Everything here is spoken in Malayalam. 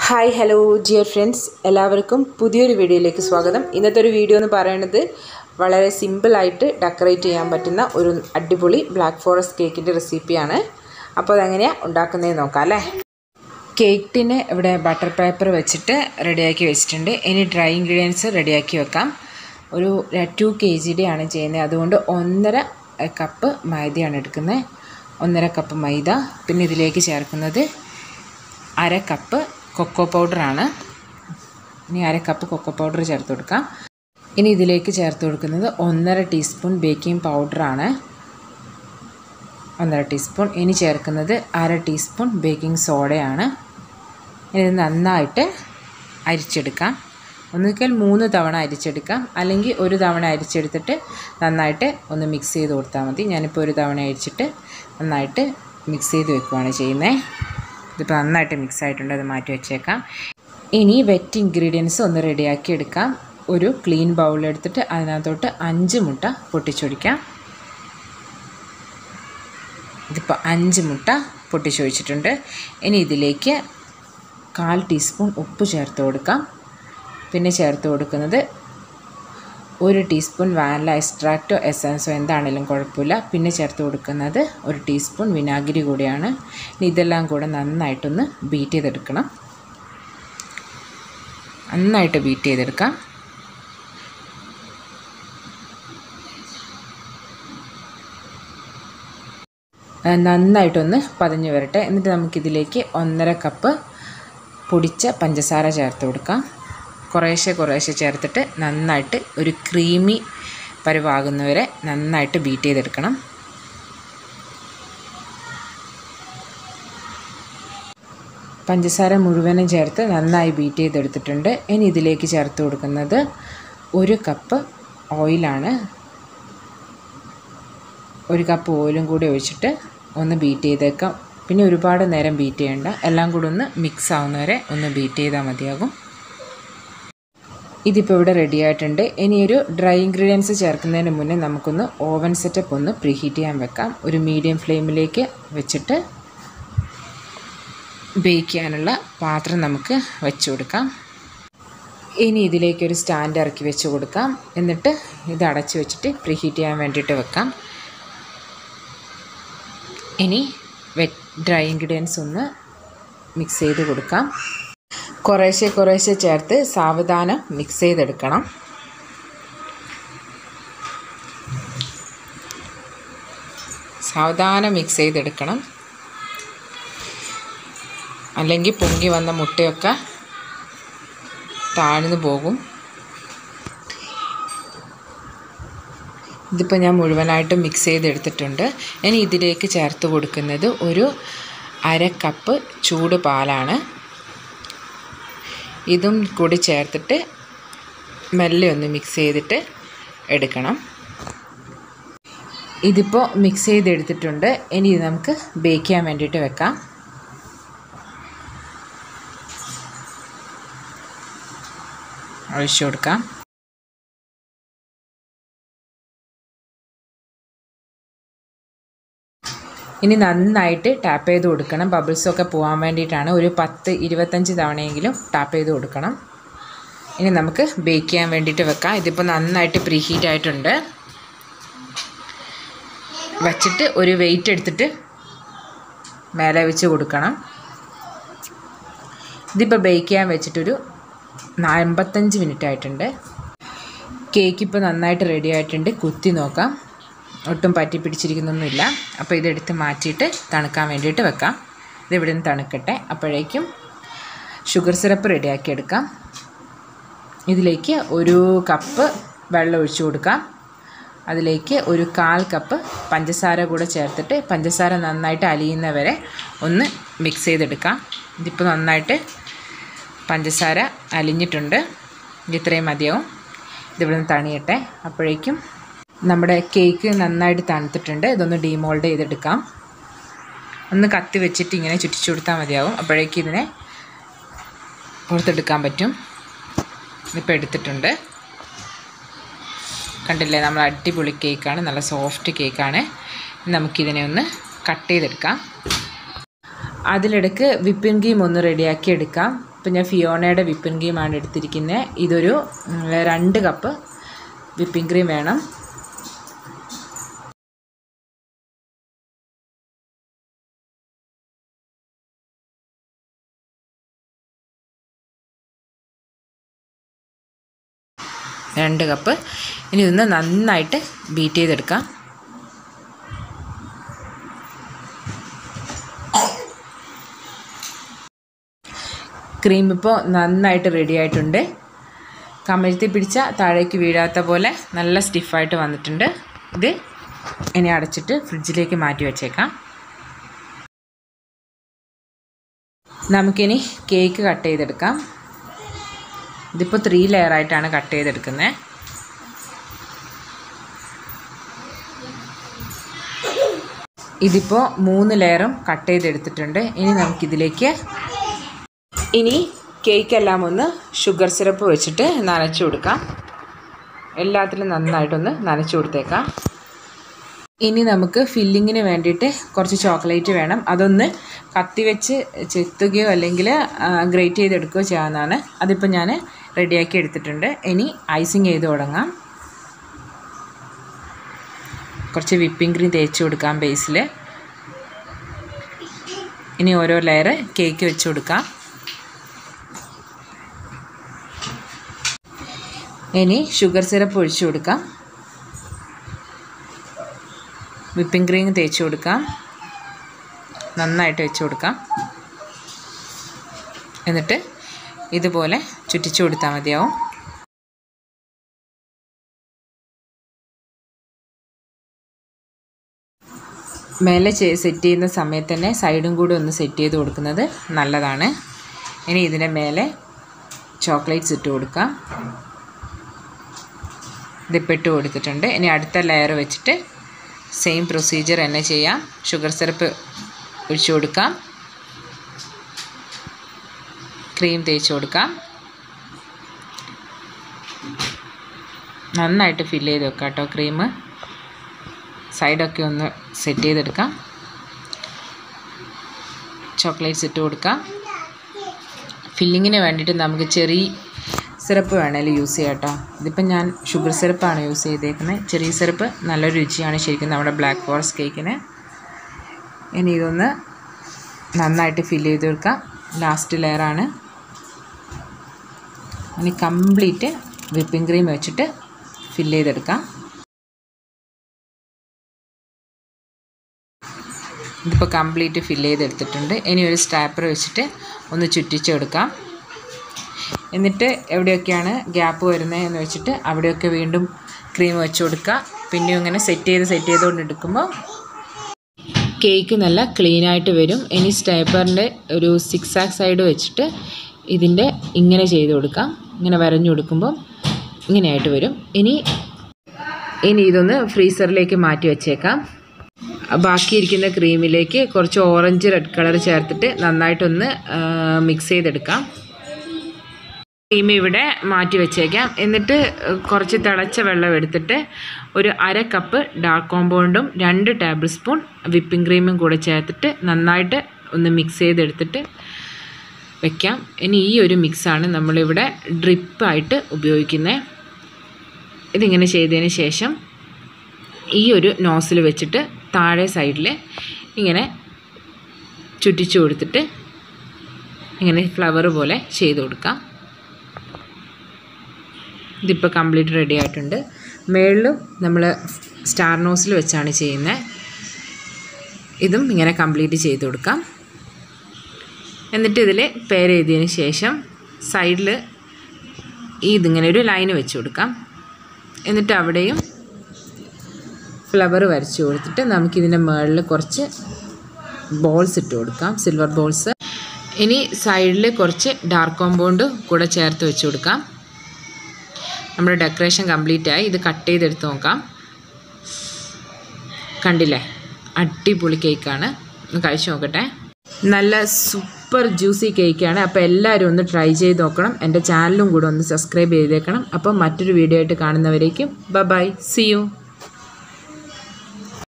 ഹായ് ഹലോ ഡിയർ ഫ്രണ്ട്സ് എല്ലാവർക്കും പുതിയൊരു വീഡിയോയിലേക്ക് സ്വാഗതം ഇന്നത്തെ ഒരു വീഡിയോ എന്ന് പറയുന്നത് വളരെ സിമ്പിളായിട്ട് ഡെക്കറേറ്റ് ചെയ്യാൻ പറ്റുന്ന ഒരു അടിപൊളി ബ്ലാക്ക് ഫോറസ്റ്റ് കേക്കിൻ്റെ റെസിപ്പിയാണ് അപ്പോൾ അതെങ്ങനെയാണ് ഉണ്ടാക്കുന്നതെന്ന് നോക്കാം അല്ലേ കേക്കിന് ഇവിടെ ബട്ടർ പേപ്പർ വെച്ചിട്ട് റെഡിയാക്കി വെച്ചിട്ടുണ്ട് ഇനി ഡ്രൈ ഇൻഗ്രീഡിയൻസ് റെഡിയാക്കി വെക്കാം ഒരു ടു കെ ജിയുടെ ആണ് ചെയ്യുന്നത് അതുകൊണ്ട് ഒന്നര കപ്പ് മൈദയാണ് എടുക്കുന്നത് ഒന്നര കപ്പ് മൈദ പിന്നെ ഇതിലേക്ക് ചേർക്കുന്നത് അര കപ്പ് കൊക്കോ പൗഡറാണ് ഇനി അര കപ്പ് കൊക്കോ പൗഡർ ചേർത്ത് കൊടുക്കാം ഇനി ഇതിലേക്ക് ചേർത്ത് കൊടുക്കുന്നത് ഒന്നര ടീസ്പൂൺ ബേക്കിംഗ് പൗഡറാണ് ഒന്നര ടീസ്പൂൺ ഇനി ചേർക്കുന്നത് അര ടീസ്പൂൺ ബേക്കിംഗ് സോഡയാണ് ഇത് നന്നായിട്ട് അരിച്ചെടുക്കാം ഒന്നുകിൽ മൂന്ന് തവണ അരിച്ചെടുക്കാം അല്ലെങ്കിൽ ഒരു തവണ അരിച്ചെടുത്തിട്ട് നന്നായിട്ട് ഒന്ന് മിക്സ് ചെയ്ത് കൊടുത്താൽ മതി ഞാനിപ്പോൾ ഒരു തവണ അരിച്ചിട്ട് നന്നായിട്ട് മിക്സ് ചെയ്ത് വെക്കുകയാണ് ചെയ്യുന്നത് ഇതിപ്പോൾ നന്നായിട്ട് മിക്സ് ആയിട്ടുണ്ട് അത് മാറ്റി വെച്ചേക്കാം ഇനി വെറ്റ് ഇൻഗ്രീഡിയൻസ് ഒന്ന് റെഡിയാക്കി എടുക്കാം ഒരു ക്ലീൻ ബൗൾ എടുത്തിട്ട് അതിനകത്തോട്ട് അഞ്ച് മുട്ട പൊട്ടിച്ചൊഴിക്കാം ഇതിപ്പോൾ അഞ്ച് മുട്ട പൊട്ടിച്ചൊഴിച്ചിട്ടുണ്ട് ഇനി ഇതിലേക്ക് കാൽ ടീസ്പൂൺ ഉപ്പ് ചേർത്ത് കൊടുക്കാം പിന്നെ ചേർത്ത് കൊടുക്കുന്നത് ഒരു ടീസ്പൂൺ വാനില എക്സ്ട്രാക്റ്റോ എസൻസോ എന്താണെങ്കിലും കുഴപ്പമില്ല പിന്നെ ചേർത്ത് കൊടുക്കുന്നത് ഒരു ടീസ്പൂൺ വിനാഗിരി കൂടിയാണ് ഇനി ഇതെല്ലാം കൂടെ നന്നായിട്ടൊന്ന് ബീറ്റ് ചെയ്തെടുക്കണം നന്നായിട്ട് ബീറ്റ് ചെയ്തെടുക്കാം നന്നായിട്ടൊന്ന് പതഞ്ഞു വരട്ടെ എന്നിട്ട് നമുക്കിതിലേക്ക് ഒന്നര കപ്പ് പൊടിച്ച പഞ്ചസാര ചേർത്ത് കൊടുക്കാം കുറേശ്ശെ കുറേശ്ശെ ചേർത്തിട്ട് നന്നായിട്ട് ഒരു ക്രീമി പരുവാകുന്നവരെ നന്നായിട്ട് ബീറ്റ് ചെയ്തെടുക്കണം പഞ്ചസാര മുഴുവനും ചേർത്ത് നന്നായി ബീറ്റ് ചെയ്തെടുത്തിട്ടുണ്ട് ഇനി ഇതിലേക്ക് ചേർത്ത് കൊടുക്കുന്നത് ഒരു കപ്പ് ഓയിലാണ് ഒരു കപ്പ് ഓയിലും കൂടി ഒഴിച്ചിട്ട് ഒന്ന് ബീറ്റ് ചെയ്തേക്കാം പിന്നെ ഒരുപാട് നേരം ബീറ്റ് ചെയ്യേണ്ട എല്ലാം കൂടി ഒന്ന് മിക്സ് ആവുന്നവരെ ഒന്ന് ബീറ്റ് ചെയ്താൽ മതിയാകും ഇതിപ്പോൾ ഇവിടെ റെഡി ആയിട്ടുണ്ട് ഇനി ഒരു ഡ്രൈ ഇൻഗ്രീഡിയൻസ് ചേർക്കുന്നതിന് മുന്നേ നമുക്കൊന്ന് ഓവൻ സെറ്റപ്പ് ഒന്ന് പ്രീഹീറ്റ് ചെയ്യാൻ വെക്കാം ഒരു മീഡിയം ഫ്ലെയിമിലേക്ക് വെച്ചിട്ട് ബേക്ക് ചെയ്യാനുള്ള പാത്രം നമുക്ക് വെച്ച് കൊടുക്കാം ഇനി ഇതിലേക്ക് ഒരു സ്റ്റാൻഡ് ഇറക്കി വെച്ച് കൊടുക്കാം എന്നിട്ട് ഇത് അടച്ച് വെച്ചിട്ട് പ്രീഹീറ്റ് ചെയ്യാൻ വേണ്ടിയിട്ട് വെക്കാം ഇനി വെറ്റ് ഡ്രൈ ഇൻഗ്രീഡിയൻസ് ഒന്ന് മിക്സ് ചെയ്ത് കൊടുക്കാം കുറേശ്ശെ കുറേശ്ശെ ചേർത്ത് സാവധാനം മിക്സ് ചെയ്തെടുക്കണം സാവധാനം മിക്സ് ചെയ്തെടുക്കണം അല്ലെങ്കിൽ പൊങ്ങി വന്ന മുട്ടയൊക്കെ താഴ്ന്നു പോകും ഇതിപ്പോൾ ഞാൻ മുഴുവനായിട്ട് മിക്സ് ചെയ്തെടുത്തിട്ടുണ്ട് ഇനി ഇതിലേക്ക് ചേർത്ത് കൊടുക്കുന്നത് ഒരു അര കപ്പ് ചൂട് പാലാണ് ഇതും കൂടി ചേർത്തിട്ട് മെല്ലെ ഒന്ന് മിക്സ് ചെയ്തിട്ട് എടുക്കണം ഇതിപ്പോൾ മിക്സ് ചെയ്തെടുത്തിട്ടുണ്ട് ഇനി ഇത് നമുക്ക് ബേക്ക് ചെയ്യാൻ വേണ്ടിയിട്ട് വെക്കാം ഒഴിച്ചു കൊടുക്കാം ഇനി നന്നായിട്ട് ടാപ്പ് ചെയ്ത് കൊടുക്കണം ബബിൾസൊക്കെ പോകാൻ വേണ്ടിയിട്ടാണ് ഒരു പത്ത് ഇരുപത്തഞ്ച് തവണയെങ്കിലും ടാപ്പ് ചെയ്ത് കൊടുക്കണം ഇനി നമുക്ക് ബേക്ക് ചെയ്യാൻ വേണ്ടിയിട്ട് വെക്കാം ഇതിപ്പോൾ നന്നായിട്ട് പ്രീ ഹീറ്റ് ആയിട്ടുണ്ട് വച്ചിട്ട് ഒരു വെയിറ്റ് എടുത്തിട്ട് മേലെ വെച്ച് കൊടുക്കണം ഇതിപ്പോൾ ബേക്ക് ചെയ്യാൻ വെച്ചിട്ടൊരു അമ്പത്തഞ്ച് മിനിറ്റ് ആയിട്ടുണ്ട് കേക്ക് ഇപ്പോൾ നന്നായിട്ട് റെഡി ആയിട്ടുണ്ട് കുത്തി നോക്കാം ഒട്ടും പറ്റി പിടിച്ചിരിക്കുന്നൊന്നുമില്ല അപ്പോൾ ഇതെടുത്ത് മാറ്റിയിട്ട് തണുക്കാൻ വേണ്ടിയിട്ട് വെക്കാം ഇതിവിടെ നിന്ന് തണുക്കട്ടെ അപ്പോഴേക്കും ഷുഗർ സിറപ്പ് റെഡിയാക്കി എടുക്കാം ഇതിലേക്ക് ഒരു കപ്പ് വെള്ളം ഒഴിച്ചു കൊടുക്കാം അതിലേക്ക് ഒരു കാൽ കപ്പ് പഞ്ചസാര കൂടെ ചേർത്തിട്ട് പഞ്ചസാര നന്നായിട്ട് അലിയുന്നവരെ ഒന്ന് മിക്സ് ചെയ്തെടുക്കാം ഇതിപ്പോൾ നന്നായിട്ട് പഞ്ചസാര അലിഞ്ഞിട്ടുണ്ട് ഇത്രയും മതിയാവും ഇതിവിടെ നിന്ന് തണിയട്ടെ അപ്പോഴേക്കും നമ്മുടെ കേക്ക് നന്നായിട്ട് തണുത്തിട്ടുണ്ട് ഇതൊന്ന് ഡീമോൾഡ് ചെയ്തെടുക്കാം ഒന്ന് കത്തി വെച്ചിട്ട് ഇങ്ങനെ ചുറ്റിച്ചു കൊടുത്താൽ മതിയാവും അപ്പോഴേക്കും ഇതിനെ പുറത്തെടുക്കാൻ പറ്റും ഇപ്പോൾ എടുത്തിട്ടുണ്ട് കണ്ടില്ലേ നമ്മൾ അടിപൊളി കേക്കാണ് നല്ല സോഫ്റ്റ് കേക്കാണ് നമുക്കിതിനെ ഒന്ന് കട്ട് ചെയ്തെടുക്കാം അതിലിടക്ക് വിപ്പിംഗ് ക്രീം ഒന്ന് റെഡിയാക്കി എടുക്കാം ഇപ്പം ഞാൻ ഫിയോണയുടെ വിപ്പിംഗ് ക്രീമാണ് എടുത്തിരിക്കുന്നത് ഇതൊരു ഉം, രണ്ട് കപ്പ് വിപ്പിംഗ് ക്രീം വേണം രണ്ട് കപ്പ് ഇനി ഇതൊന്ന് നന്നായിട്ട് ബീറ്റ് ചെയ്തെടുക്കാം ക്രീം ഇപ്പോൾ നന്നായിട്ട് റെഡി ആയിട്ടുണ്ട് കമഴ്ത്തി പിടിച്ച താഴേക്ക് വീഴാത്ത പോലെ നല്ല സ്റ്റിഫായിട്ട് വന്നിട്ടുണ്ട് ഇത് ഇനി അടച്ചിട്ട് ഫ്രിഡ്ജിലേക്ക് മാറ്റി വെച്ചേക്കാം നമുക്കിനി കേക്ക് കട്ട് ചെയ്തെടുക്കാം ഇതിപ്പോൾ ത്രീ ലെയറായിട്ടാണ് കട്ട് ചെയ്തെടുക്കുന്നത് ഇതിപ്പോൾ മൂന്ന് ലെയറും കട്ട് ചെയ്തെടുത്തിട്ടുണ്ട് ഇനി നമുക്കിതിലേക്ക് ഇനി കേക്കെല്ലാം ഒന്ന് ഷുഗർ സിറപ്പ് വെച്ചിട്ട് നനച്ചു കൊടുക്കാം എല്ലാത്തിലും നന്നായിട്ടൊന്ന് നനച്ചു കൊടുത്തേക്കാം ഇനി നമുക്ക് ഫില്ലിങ്ങിന് വേണ്ടിയിട്ട് കുറച്ച് ചോക്ലേറ്റ് വേണം അതൊന്ന് കത്തി വെച്ച് ചെത്തുകയോ അല്ലെങ്കിൽ ഗ്രേറ്റ് ചെയ്തെടുക്കുകയോ ചെയ്യാവുന്നതാണ് അതിപ്പോൾ ഞാൻ റെഡിയാക്കി എടുത്തിട്ടുണ്ട് ഇനി ഐസിങ് ചെയ്ത് തുടങ്ങാം കുറച്ച് വിപ്പിംഗ് ക്രീം തേച്ച് കൊടുക്കാം ബേസിൽ ഇനി ഓരോ ലെയർ കേക്ക് വെച്ച് കൊടുക്കാം ഇനി ഷുഗർ സിറപ്പ് ഒഴിച്ചു കൊടുക്കാം വിപ്പിംഗ് ക്രീം തേച്ച് കൊടുക്കാം നന്നായിട്ട് വെച്ച് കൊടുക്കാം എന്നിട്ട് ഇതുപോലെ ചുറ്റിച്ചു കൊടുത്താൽ മതിയാവും മേലെ സെറ്റ് ചെയ്യുന്ന സമയത്ത് തന്നെ സൈഡും കൂടി ഒന്ന് സെറ്റ് ചെയ്ത് കൊടുക്കുന്നത് നല്ലതാണ് ഇനി ഇതിൻ്റെ മേലെ ചോക്ലേറ്റ്സ് ഇട്ട് കൊടുക്കാം ഇതിപ്പോൾ ഇട്ട് കൊടുത്തിട്ടുണ്ട് ഇനി അടുത്ത ലെയർ വെച്ചിട്ട് സെയിം പ്രൊസീജിയർ തന്നെ ചെയ്യാം ഷുഗർ സിറപ്പ് ഒഴിച്ചു കൊടുക്കാം ക്രീം തേച്ച് കൊടുക്കാം നന്നായിട്ട് ഫില്ല് ചെയ്ത് വെക്കാം കേട്ടോ ക്രീം സൈഡൊക്കെ ഒന്ന് സെറ്റ് ചെയ്തെടുക്കാം ചോക്ലേറ്റ്സ് ഇട്ട് കൊടുക്കാം ഫില്ലിങ്ങിന് വേണ്ടിയിട്ട് നമുക്ക് ചെറിയ സിറപ്പ് വേണേലും യൂസ് ചെയ്യാം കേട്ടോ ഇതിപ്പം ഞാൻ ഷുഗർ സിറപ്പാണ് യൂസ് ചെയ്തേക്കുന്നത് ചെറിയ സിറപ്പ് നല്ല രുചിയാണ് ശരിക്കും നമ്മുടെ ബ്ലാക്ക് ഫോറസ്റ്റ് കേക്കിന് ഇനി ഇതൊന്ന് നന്നായിട്ട് ഫില്ല് ചെയ്ത് കൊടുക്കാം ലാസ്റ്റ് ലെയറാണ് ഇനി കംപ്ലീറ്റ് വിപ്പിംഗ് ക്രീം വെച്ചിട്ട് ഫില്ല് ചെയ്തെടുക്കാം ഇതിപ്പോൾ കംപ്ലീറ്റ് ഫില്ല് ചെയ്തെടുത്തിട്ടുണ്ട് ഇനി ഒരു സ്റ്റാപ്പർ വെച്ചിട്ട് ഒന്ന് ചുറ്റിച്ചെടുക്കാം എന്നിട്ട് എവിടെയൊക്കെയാണ് ഗ്യാപ്പ് വരുന്നത് എന്ന് വെച്ചിട്ട് അവിടെയൊക്കെ വീണ്ടും ക്രീം വെച്ച് കൊടുക്കുക പിന്നെയും ഇങ്ങനെ സെറ്റ് ചെയ്ത് സെറ്റ് ചെയ്തുകൊണ്ട് എടുക്കുമ്പോൾ കേക്ക് നല്ല ക്ലീനായിട്ട് വരും ഇനി സ്റ്റേപ്പറിൻ്റെ ഒരു സിക്സ് ആക്ക് സൈഡ് വെച്ചിട്ട് ഇതിൻ്റെ ഇങ്ങനെ ചെയ്ത് കൊടുക്കാം ഇങ്ങനെ വരഞ്ഞു കൊടുക്കുമ്പോൾ ഇങ്ങനെയായിട്ട് വരും ഇനി ഇനി ഇതൊന്ന് ഫ്രീസറിലേക്ക് മാറ്റി വെച്ചേക്കാം ബാക്കിയിരിക്കുന്ന ക്രീമിലേക്ക് കുറച്ച് ഓറഞ്ച് റെഡ് കളർ ചേർത്തിട്ട് നന്നായിട്ടൊന്ന് മിക്സ് ചെയ്തെടുക്കാം ക്രീം ഇവിടെ മാറ്റി വെച്ചേക്കാം എന്നിട്ട് കുറച്ച് തിളച്ച വെള്ളം എടുത്തിട്ട് ഒരു അര കപ്പ് ഡാർക്ക് കോമ്പൗണ്ടും രണ്ട് ടേബിൾ സ്പൂൺ വിപ്പിംഗ് ക്രീമും കൂടെ ചേർത്തിട്ട് നന്നായിട്ട് ഒന്ന് മിക്സ് ചെയ്തെടുത്തിട്ട് വെക്കാം ഇനി ഈ ഒരു മിക്സാണ് നമ്മളിവിടെ ഡ്രിപ്പായിട്ട് ഉപയോഗിക്കുന്നത് ഇതിങ്ങനെ ചെയ്തതിന് ശേഷം ഈ ഒരു നോസിൽ വെച്ചിട്ട് താഴെ സൈഡിൽ ഇങ്ങനെ ചുറ്റിച്ചു കൊടുത്തിട്ട് ഇങ്ങനെ ഫ്ലവർ പോലെ ചെയ്ത് കൊടുക്കാം ഇതിപ്പോൾ കംപ്ലീറ്റ് റെഡി ആയിട്ടുണ്ട് മേളിലും നമ്മൾ സ്റ്റാർ നോസിൽ വെച്ചാണ് ചെയ്യുന്നത് ഇതും ഇങ്ങനെ കംപ്ലീറ്റ് ചെയ്ത് കൊടുക്കാം എന്നിട്ട് ഇതിൽ പേര് എഴുതിയതിന് ശേഷം സൈഡിൽ ഇതിങ്ങനെ ഒരു ലൈന് വെച്ച് കൊടുക്കാം എന്നിട്ട് അവിടെയും ഫ്ലവർ വരച്ച് കൊടുത്തിട്ട് നമുക്കിതിൻ്റെ മുകളിൽ കുറച്ച് ബോൾസ് ഇട്ട് കൊടുക്കാം സിൽവർ ബോൾസ് ഇനി സൈഡിൽ കുറച്ച് ഡാർക്ക് കോമ്പൗണ്ട് കൂടെ ചേർത്ത് വെച്ച് കൊടുക്കാം നമ്മുടെ ഡെക്കറേഷൻ കംപ്ലീറ്റ് ആയി ഇത് കട്ട് ചെയ്തെടുത്ത് നോക്കാം കണ്ടില്ലേ അടിപൊളി കേക്കാണ് ഒന്ന് കഴിച്ചു നോക്കട്ടെ നല്ല സൂപ്പർ ജ്യൂസി കേക്കാണ് അപ്പോൾ എല്ലാവരും ഒന്ന് ട്രൈ ചെയ്ത് നോക്കണം എൻ്റെ ചാനലും കൂടെ ഒന്ന് സബ്സ്ക്രൈബ് ചെയ്തേക്കണം അപ്പോൾ മറ്റൊരു വീഡിയോ ആയിട്ട് കാണുന്നവരേക്കും ബ ബൈ സി യു